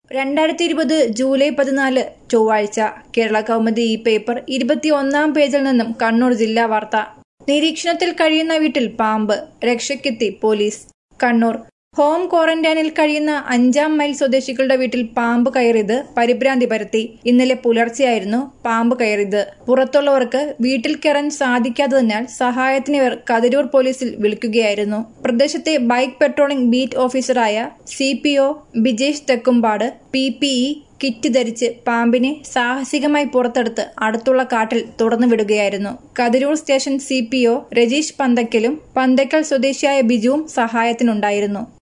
രണ്ടായിരത്തി ഇരുപത് ജൂലൈ പതിനാല് ചൊവ്വാഴ്ച കേരള കൗമുദി ഈ പേപ്പർ ഇരുപത്തിയൊന്നാം പേജിൽ നിന്നും കണ്ണൂർ ജില്ലാ വാർത്ത നിരീക്ഷണത്തിൽ കഴിയുന്ന വീട്ടിൽ പാമ്പ് രക്ഷയ്ക്കെത്തി പോലീസ് കണ്ണൂർ ഹോം ക്വാറന്റൈനിൽ കഴിയുന്ന അഞ്ചാം മൈൽ സ്വദേശികളുടെ വീട്ടിൽ പാമ്പ് കയറിയത് പരിഭ്രാന്തി പരത്തി ഇന്നലെ പുലർച്ചെയായിരുന്നു പാമ്പ് കയറിയത് പുറത്തുള്ളവർക്ക് വീട്ടിൽ കയറാൻ സാധിക്കാത്തതിനാൽ സഹായത്തിന് ഇവർ കതിരൂർ പോലീസിൽ വിളിക്കുകയായിരുന്നു പ്രദേശത്തെ ബൈക്ക് പെട്രോളിംഗ് ബീറ്റ് ഓഫീസറായ C P O Bijesh Thekkumpad P P E kit ധരിച്ച് പാമ്പിനെ സാഹസികമായി പുറത്തെടുത്ത് അടുത്തുള്ള കാട്ടിൽ തുറന്നു വിടുകയായിരുന്നു Kathiroor station C P O Rajeesh പന്തക്കലും പന്തക്കൽ സ്വദേശിയായ ബിജുവും സഹായത്തിനുണ്ടായിരുന്നു